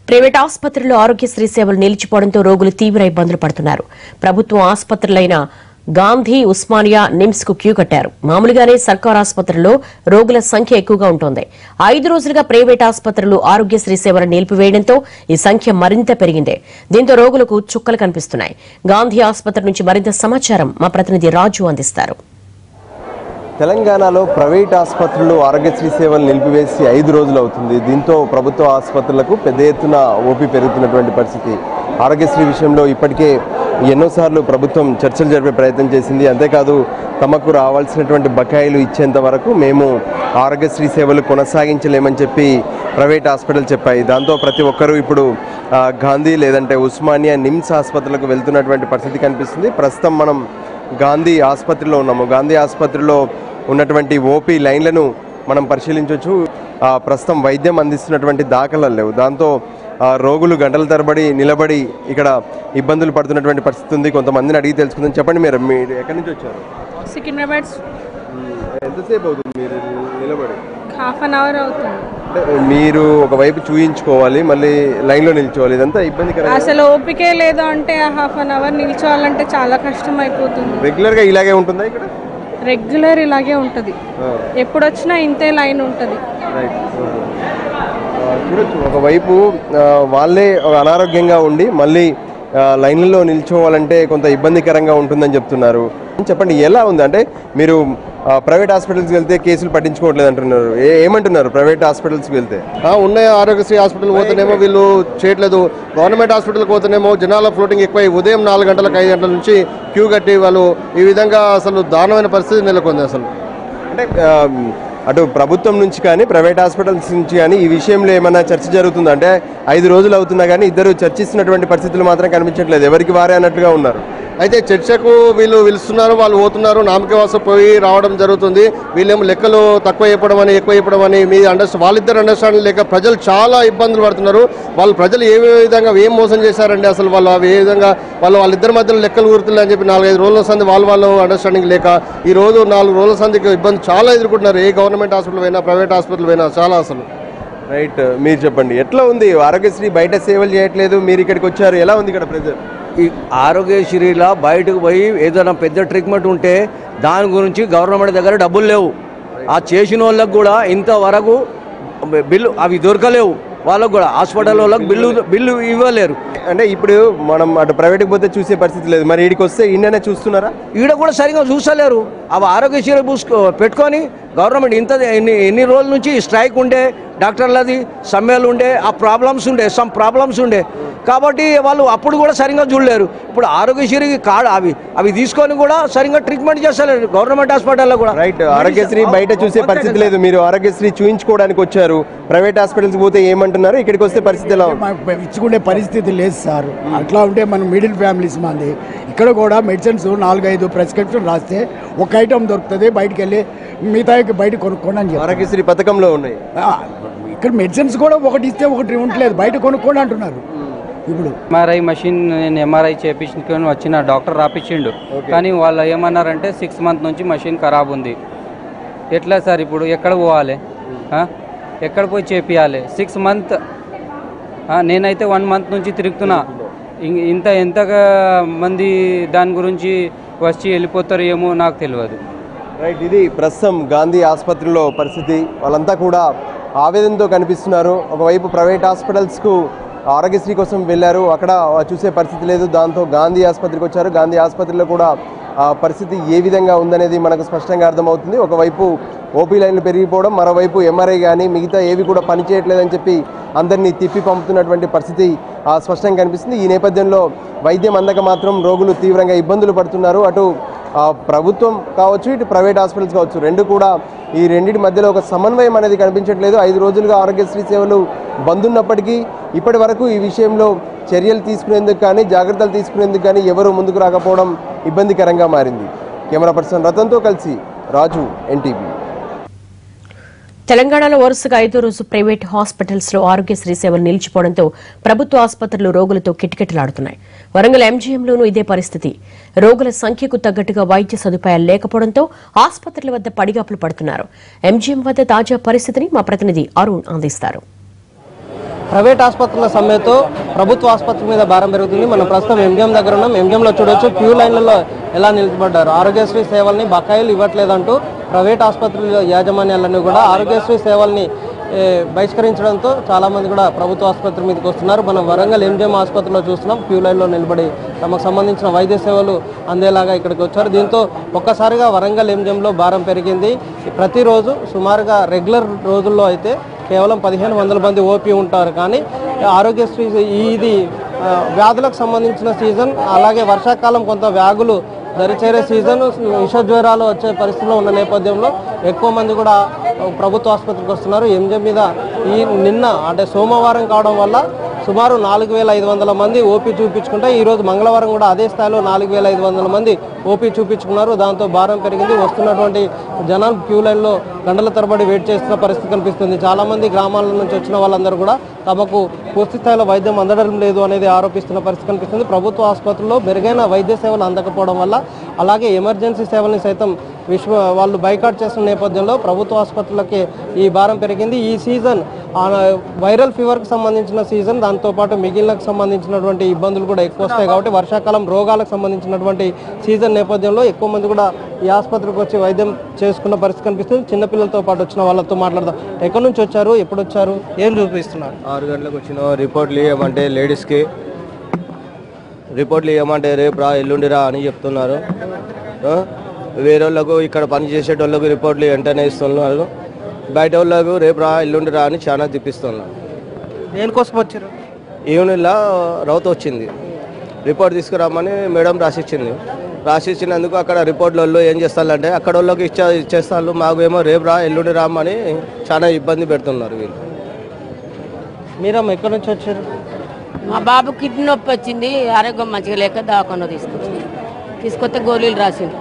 Private ఆసుపత్రుల్లో ఆరోగ్యశ్రీ సేవలు నిలిచిపోవడంతో రోగులు తీవ్ర ఇబ్బందులు పడుతున్నారు ప్రభుత్వం ఆసుపత్రులైన గాంధీ ఉస్మానియా నిమ్స్ కు క్యూ కట్టారు మామూలుగానే సర్కారు ఆసుపత్రుల్లో రోగుల సంఖ్య ఎక్కువగా ఉంటుంది ఐదు రోజులుగా ప్రైవేట్ ఆసుపత్రులు ఆరోగ్యశ్రీ సేవలు నిలిపివేయడంతో ఈ సంఖ్య మరింత పెరిగింది దీంతో రోగులకు చుక్కలు కనిపిస్తున్నాయి గాంధీ ఆసుపత్రి నుంచి మరింత సమాచారం మా ప్రతినిధి రాజు అందిస్తారు తెలంగాణలో ప్రైవేట్ ఆసుపత్రులు ఆరోగ్యశ్రీ సేవలు నిలిపివేసి ఐదు రోజులు అవుతుంది దీంతో ప్రభుత్వ ఆసుపత్రులకు పెద్ద ఎత్తున ఓపీ పెరుగుతున్నటువంటి పరిస్థితి ఆరోగ్యశ్రీ విషయంలో ఇప్పటికే ఎన్నోసార్లు ప్రభుత్వం చర్చలు జరిపే ప్రయత్నం చేసింది అంతేకాదు తమకు రావాల్సినటువంటి బకాయిలు ఇచ్చేంత వరకు మేము ఆరోగ్యశ్రీ సేవలు కొనసాగించలేమని చెప్పి ప్రైవేట్ హాస్పిటల్ చెప్పాయి దాంతో ప్రతి ఒక్కరూ ఇప్పుడు ఆ, గాంధీ లేదంటే ఉస్మానియా నిమ్స్ ఆసుపత్రులకు వెళ్తున్నటువంటి పరిస్థితి కనిపిస్తుంది ప్రస్తుతం మనం గాంధీ ఆసుపత్రిలో ఉన్నాము గాంధీ ఆసుపత్రిలో ఉన్నటువంటి ఓపీ లైన్లను మనం పరిశీలించవచ్చు ఆ, ప్రస్తుతం వైద్యం అందిస్తున్నటువంటి దాఖలాలు లేవు దాంతో ఆ, రోగులు గంటల తరబడి నిలబడి ఇక్కడ ఇబ్బందులు పడుతున్నటువంటి పరిస్థితి ఉంది కొంతమందిని అడిగి తెలుసుకుందాం చెప్పండి మీరు మీరు ఎక్కడి నుంచి వచ్చారు సికింద్రాబాద్ ఎంతసేపు అవుతుంది మీరు నిలబడి హాఫ్ అన్ అవర్ అవుతుంది అంటే మీరు ఒకవైపు చూయించుకోవాలి మళ్ళీ లైన్లో నిల్చోవాలి ఇదంతా ఇబ్బందికరంగా అసలు ఓపికే లేదు అంటే ఆ హాఫ్ అన్ అవర్ నిల్చోవాలంటే చాలా కష్టం అయిపోతుంది రెగ్యులర్గా ఇలాగే ఉంటుందా ఇక్కడ రెగ్యులర్ ఇలాగే ఉంటుంది ఎప్పుడు వచ్చినా ఇంతే లైన్ ఉంటుంది రైట్ చూడొచ్చు ఒకవైపు ఆ, వాళ్ళే ఒక అనారోగ్యంగా ఉండి మళ్ళీ ఆ, లైన్లలో నిల్చోవాలంటే కొంత ఇబ్బందికరంగా ఉంటుందని చెప్తున్నారు చెప్పండి ఎలా ఉంది అంటే మీరు ఆ, ప్రైవేట్ హాస్పిటల్స్కి వెళ్తే కేసులు పట్టించుకోవట్లేదు అంటున్నారు ఏ- ఏమంటున్నారు ప్రైవేట్ హాస్పిటల్స్కి వెళ్తే ఆ, ఉన్న ఆరోగ్యశ్రీ హాస్పిటల్ పోతేనేమో వీళ్ళు చేయట్లేదు గవర్నమెంట్ హాస్పిటల్కి పోతేనేమో జనాల ఫ్లోటింగ్ ఎక్కువ ఉదయం నాలుగు గంటలకు ఐదు గంటల నుంచి క్యూ కట్టి వాళ్ళు ఈ విధంగా అసలు దారుణమైన పరిస్థితి నెలకొంది అసలు అంటే ఆ, అటు ప్రభుత్వం నుంచి కానీ ప్రైవేట్ హాస్పిటల్స్ నుంచి కానీ ఈ విషయంలో ఏమైనా చర్చ జరుగుతుందా అంటే ఐదు రోజులు అవుతున్నా కానీ ఇద్దరు చర్చిస్తున్నటువంటి పరిస్థితులు మాత్రం కనిపించట్లేదు ఎవరికి వారే అన్నట్టుగా ఉన్నారు అయితే చర్చకు వీళ్ళు పిలుస్తున్నారు వాళ్ళు పోతున్నారు నామకవాసం పోయి రావడం జరుగుతుంది వీళ్ళేమో లెక్కలు తక్కువ చెప్పడం అని ఎక్కువ చెప్పడం అని మీ అండర్స్టా వాళ్ళిద్దరు అండర్స్టాండింగ్ లేక ప్రజలు చాలా ఇబ్బందులు పడుతున్నారు వాళ్ళు ప్రజలు ఏ విధంగా ఏం మోసం చేశారండి అసలు వాళ్ళు అవి ఏ విధంగా వాళ్ళు వాళ్ళిద్దరి మధ్యలో లెక్కలు గుర్తులు అని చెప్పి నాలుగైదు రోజుల సంది వాళ్ళు వాళ్ళు అండర్స్టాండింగ్ లేక ఈ రోజు నాలుగు రోజుల సందికి ఇబ్బంది చాలా ఎదుర్కొంటున్నారు ఏ గవర్నమెంట్ హాస్పిటల్ పోయినా ప్రైవేట్ హాస్పిటల్ పోయినా చాలా అసలు రైట్ మీరు చెప్పండి ఎట్లా ఉంది ఆరోగ్యశ్రీ బయట సేవలు చేయట్లేదు మీరు ఇక్కడికి వచ్చారు ఎలా ఉంది ఇక్కడ ప్రజలు ఈ ఆరోగ్యశ్రీలా బయటకు పోయి ఏదైనా పెద్ద ట్రీట్మెంట్ ఉంటే దాని గురించి గవర్నమెంట్ దగ్గర డబ్బులు లేవు ఆ చేసిన వాళ్ళకు కూడా ఇంతవరకు బిల్లు అవి దొరకలేవు వాళ్ళకు కూడా హాస్పిటల్ వాళ్ళకి బిల్లు బిల్లు ఇవ్వలేరు అంటే ఇప్పుడు మనం అటు ప్రైవేట్కి పోతే చూసే పరిస్థితి లేదు మరి ఇక్కడికి వస్తే ఇండియానే చూస్తున్నారా ఈడ కూడా సరిగా చూసలేరు అవి ఆరోగ్యశ్రీ పూసుకో పెట్టుకొని గవర్నమెంట్ ఇంత ఎన్ని ఎన్ని రోజుల నుంచి స్ట్రైక్ ఉండే డాక్టర్లది సమ్మెలు ఉండే ఆ ప్రాబ్లమ్స్ ఉండే సమ్ ప్రాబ్లమ్స్ ఉండే కాబట్టి వాళ్ళు అప్పుడు కూడా సరిగా చూడలేరు ఇప్పుడు ఆరోగ్యశ్రీ కార్డు అవి అవి తీసుకొని కూడా సరిగా ట్రీట్మెంట్ చేస్తలేరు గవర్నమెంట్ హాస్పిటల్లో కూడా రైట్ ఆరోగ్యశ్రీ బయట చూసే పరిస్థితి లేదు మీరు ఆరోగ్యశ్రీ చూయించుకోవడానికి వచ్చారు ప్రైవేట్ హాస్పిటల్స్ పోతే ఏమంటున్నారు ఇక్కడికి వస్తే పరిస్థితి ఎలా ఉంది మాకు ఇచ్చుకునే పరిస్థితి లేదు సార్ అట్లా ఉంటే మనం మిడిల్ ఫ్యామిలీస్ మంది ఇక్కడ కూడా మెడిసిన్స్ నాలుగైదు ప్రిస్క్రిప్షన్ రాస్తే ఒక ఐటమ్ దొరుకుతుంది బయటికి వెళ్ళి మిగతా బయట కొనుక్కోండి అని చెప్పారు ఆరోగ్యశ్రీ పథకంలో ఉన్నాయి ఆ, ఇక్కడ మెడిసిన్స్ కూడా ఒకటి ఇస్తే ఒకటి ఉండట్లేదు బయట కొనుక్కోండి అంటున్నారు ఇప్పుడు ఎంఆర్ఐ మషిన్ నేను ఎంఆర్ఐ చేపించుకొని వచ్చిన డాక్టర్ రాపించిండు కానీ వాళ్ళు ఏమన్నారంటే సిక్స్ మంత్ నుంచి మషిన్ ఖరాబ్ ఉంది ఎట్లా సార్ ఇప్పుడు ఎక్కడ పోవాలి ఆ? ఎక్కడ పోయి చేపియాలి సిక్స్ మంత్ నేనైతే వన్ మంత్ నుంచి తిరుగుతున్నా ఇం- ఇంత ఎంతగా మంది దాని గురించి వచ్చి వెళ్ళిపోతారు ఏమో నాకు తెలియదు రైట్ ఇది ప్రస్తుతం గాంధీ ఆసుపత్రిలో పరిస్థితి వాళ్ళంతా కూడా ఆవేదనతో కనిపిస్తున్నారు ఒకవైపు ప్రైవేట్ హాస్పిటల్స్కు ఆరోగ్యశ్రీ కోసం వెళ్ళారు అక్కడ చూసే పరిస్థితి లేదు దాంతో గాంధీ ఆసుపత్రికి వచ్చారు గాంధీ ఆసుపత్రిలో కూడా ఆ పరిస్థితి ఏ విధంగా ఉందనేది మనకు స్పష్టంగా అర్థమవుతుంది ఒకవైపు ఓపీ లైన్లు పెరిగిపోవడం మరోవైపు ఎంఆర్ఐ కానీ మిగతా ఏవి కూడా పనిచేయట్లేదని చెప్పి అందరినీ తిప్పి పంపుతున్నటువంటి పరిస్థితి ఆ, స్పష్టంగా కనిపిస్తుంది ఈ నేపథ్యంలో వైద్యం అందక మాత్రం రోగులు తీవ్రంగా ఇబ్బందులు పడుతున్నారు అటు ఆ, ప్రభుత్వం కావచ్చు ఇటు ప్రైవేట్ హాస్పిటల్స్ కావచ్చు రెండు కూడా ఈ రెండింటి మధ్యలో ఒక సమన్వయం అనేది కనిపించట్లేదు ఐదు రోజులుగా ఆరోగ్యశ్రీ సేవలు బంద్ ఉన్నప్పటికీ ఇప్పటి వరకు ఈ విషయంలో చర్యలు తీసుకునేందుకు కానీ జాగ్రత్తలు తీసుకునేందుకు కానీ ఎవరు ముందుకు రాకపోవడం ఇబ్బందికరంగా మారింది కెమెరా పర్సన్ రతన్తో కలిసి రాజు ఎన్టీవీ తెలంగాణలో వరుసగా ఐదో రోజు ప్రైవేట్ హాస్పిటల్స్ లో ఆరోగ్యశ్రీ సేవలు నిలిచిపోవడంతో ప్రభుత్వ ఆసుపత్రులు రోగులతో కిటకిటలాడుతున్నాయి వరంగల్ ఎంజీఎంలోనూ ఇదే పరిస్థితి రోగుల సంఖ్యకు తగ్గట్టుగా వైద్య సదుపాయాలు లేకపోవడంతో ఆసుపత్రుల వద్ద పడిగాపులు పడుతున్నారు ఎంజీఎం వద్ద తాజా పరిస్థితిని మా ప్రతినిధి అరుణ్ అందిస్తారు ప్రైవేట్ ఆసుపత్రుల సమ్మెతో ప్రభుత్వ ఆసుపత్రి మీద భారం పెరుగుతుంది మనం ప్రస్తుతం ఎంజిఎం దగ్గర ఉన్నాం ఎంజిఎంలో చూడొచ్చు క్యూ లైన్లలో ఎలా నిలబడ్డారు ఆరోగ్యశ్రీ సేవల్ని బకాయిలు ఇవ్వట్లేదంటూ ప్రైవేట్ ఆసుపత్రుల యాజమాన్యాలన్నీ కూడా ఆరోగ్యశ్రీ సేవల్ని ఏ, బహిష్కరించడంతో చాలా మంది కూడా ప్రభుత్వ ఆసుపత్రి మీదకి వస్తున్నారు మనం వరంగల్ ఎంజిఎం ఆసుపత్రిలో చూస్తున్నాం క్యూ లైన్లో నిలబడి తమకు సంబంధించిన వైద్య సేవలు అందేలాగా ఇక్కడికి వచ్చారు దీంతో ఒక్కసారిగా వరంగల్ ఎంజిఎంలో భారం పెరిగింది ప్రతిరోజు సుమారుగా రెగ్యులర్ రోజుల్లో అయితే కేవలం పదిహేను వందల మంది ఓపీ ఉంటారు కానీ ఆరోగ్యశ్రీ ఇది ఆ, వ్యాధులకు సంబంధించిన సీజన్ అలాగే వర్షాకాలం కొంత వ్యాధులు దరిచేరే సీజన్ విష జ్వరాలు వచ్చే పరిస్థితిలో ఉన్న నేపథ్యంలో ఎక్కువ మంది కూడా ప్రభుత్వ ఆసుపత్రికి వస్తున్నారు ఎంజే మీద ఈ నిన్న అంటే సోమవారం కావడం వల్ల సుమారు నాలుగు వేల ఐదు వందల మంది ఓపీ చూపించుకుంటే ఈరోజు మంగళవారం కూడా అదే స్థాయిలో నాలుగు వేల ఐదు వందల మంది ఓపీ చూపించుకున్నారు దాంతో భారం పెరిగింది వస్తున్నటువంటి జనాలు క్యూ లైన్లో గంటల తరబడి వెయిట్ చేస్తున్న పరిస్థితి కనిపిస్తుంది చాలామంది గ్రామాల నుంచి వచ్చిన వాళ్ళందరూ కూడా తమకు పూర్తి స్థాయిలో వైద్యం అందడం లేదు అనేది ఆరోపిస్తున్న పరిస్థితి కనిపిస్తుంది ప్రభుత్వ ఆసుపత్రుల్లో మెరుగైన వైద్య సేవలు అందకపోవడం వల్ల అలాగే ఎమర్జెన్సీ సేవల్ని సైతం విశ్వ వాళ్ళు బైకాట్ చేస్తున్న నేపథ్యంలో ప్రభుత్వ ఆసుపత్రులకి ఈ భారం పెరిగింది ఈ సీజన్ ఆ, వైరల్ ఫీవర్కి సంబంధించిన సీజన్ దాంతోపాటు మిగిలినకు సంబంధించినటువంటి ఇబ్బందులు కూడా ఎక్కువ వస్తాయి కాబట్టి వర్షాకాలం రోగాలకు సంబంధించినటువంటి సీజన్ నేపథ్యంలో ఎక్కువ మంది కూడా ఈ ఆసుపత్రికి వచ్చి వైద్యం చేసుకున్న పరిస్థితి కనిపిస్తుంది చిన్నపిల్లలతో పాటు వచ్చిన వాళ్ళతో మాట్లాడదాం ఎక్కడి నుంచి వచ్చారు ఎప్పుడు వచ్చారు ఏం చూపిస్తున్నారు ఆరు గంటలకు వచ్చిన రిపోర్ట్లు ఇవ్వమంటే లేడీస్కి రిపోర్ట్లు ఇవ్వమంటే రేపు రా ఎల్లుండి రా అని చెప్తున్నారు ఆ? వేరే వాళ్ళకు ఇక్కడ పని చేసేటోళ్ళకు రిపోర్ట్లు వెంటనే ఇస్తున్నారు బయట వాళ్ళకు రేపు రా ఎల్లుండి రా అని చాలా తిప్పిస్తున్నారు దేనికోసం వచ్చారు ఈవినింగ్లో రౌత్ వచ్చింది రిపోర్ట్ తీసుకురామని మేడం రాసిచ్చింది రాసిచ్చినందుకు అక్కడ రిపోర్ట్లలో ఏం చేస్తారంటే అక్కడ వాళ్ళకి ఇచ్చే ఇచ్చేస్తారు మాకు రేపు రా ఎల్లుండి రామని చాలా ఇబ్బంది పెడుతున్నారు వీళ్ళు మీరమ్మ ఎక్కడి నుంచి వచ్చారు మా బాబు కిడ్నీ నొప్పి వచ్చింది ఆరోగ్యం మంచిగా లేక దవాఖాన తీసుకొచ్చింది తీసుకొస్తే గోళీలు రాసిండు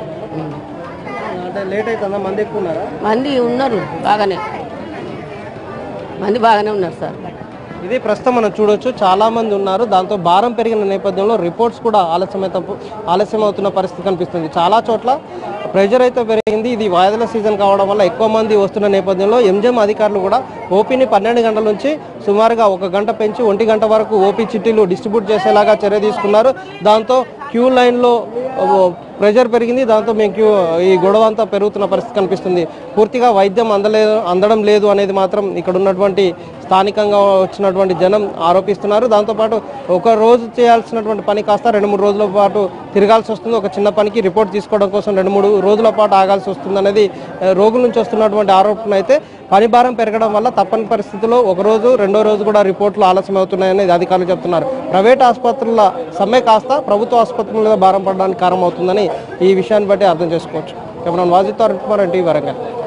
అంటే లేట్ అవుతుందా మంది ఎక్కువ ఉన్నారా మంది ఉన్నారు బాగానే మంది బాగానే ఉన్నారు సార్ ఇది ప్రస్తుతం మనం చూడొచ్చు చాలా మంది ఉన్నారు దాంతో భారం పెరిగిన నేపథ్యంలో రిపోర్ట్స్ కూడా ఆలస్యమైతే ఆలస్యం అవుతున్న పరిస్థితి కనిపిస్తుంది చాలా చోట్ల ప్రెషర్ అయితే పెరిగింది ఇది వాయిదాల సీజన్ కావడం వల్ల ఎక్కువ మంది వస్తున్న నేపథ్యంలో ఎంజిఎం అధికారులు కూడా ఓపీని పన్నెండు గంటల నుంచి సుమారుగా ఒక గంట పెంచి ఒంటి గంట వరకు ఓపీ చిట్టీలు డిస్ట్రిబ్యూట్ చేసేలాగా చర్య తీసుకున్నారు దాంతో క్యూ లైన్లో ప్రెషర్ పెరిగింది దాంతో మేము క్యూ ఈ గొడవ అంతా పెరుగుతున్న పరిస్థితి కనిపిస్తుంది పూర్తిగా వైద్యం అందలేదు అందడం లేదు అనేది మాత్రం ఇక్కడ ఉన్నటువంటి స్థానికంగా వచ్చినటువంటి జనం ఆరోపిస్తున్నారు దాంతోపాటు ఒక రోజు చేయాల్సినటువంటి పని కాస్త రెండు మూడు రోజుల పాటు తిరగాల్సి వస్తుంది ఒక చిన్న పనికి రిపోర్ట్ తీసుకోవడం కోసం రెండు మూడు రోజుల పాటు ఆగాల్సి వస్తుంది అనేది ఆ, రోగుల నుంచి వస్తున్నటువంటి ఆరోపణ అయితే పని భారం పెరగడం వల్ల తప్పని పరిస్థితిలో ఒక రోజు రెండో రోజు కూడా రిపోర్ట్లు ఆలస్యం అవుతున్నాయని అధికారులు చెప్తున్నారు ప్రైవేట్ ఆసుపత్రుల సమ్మె కాస్త ప్రభుత్వ ఆసుపత్రుల మీద భారం పడడానికి కారణమవుతుందని ఈ విషయాన్ని బట్టి అర్థం చేసుకోవచ్చు కెమెరాన్ వాజితో అరుణ్ కుమార్ ఎన్టీ వరంగల్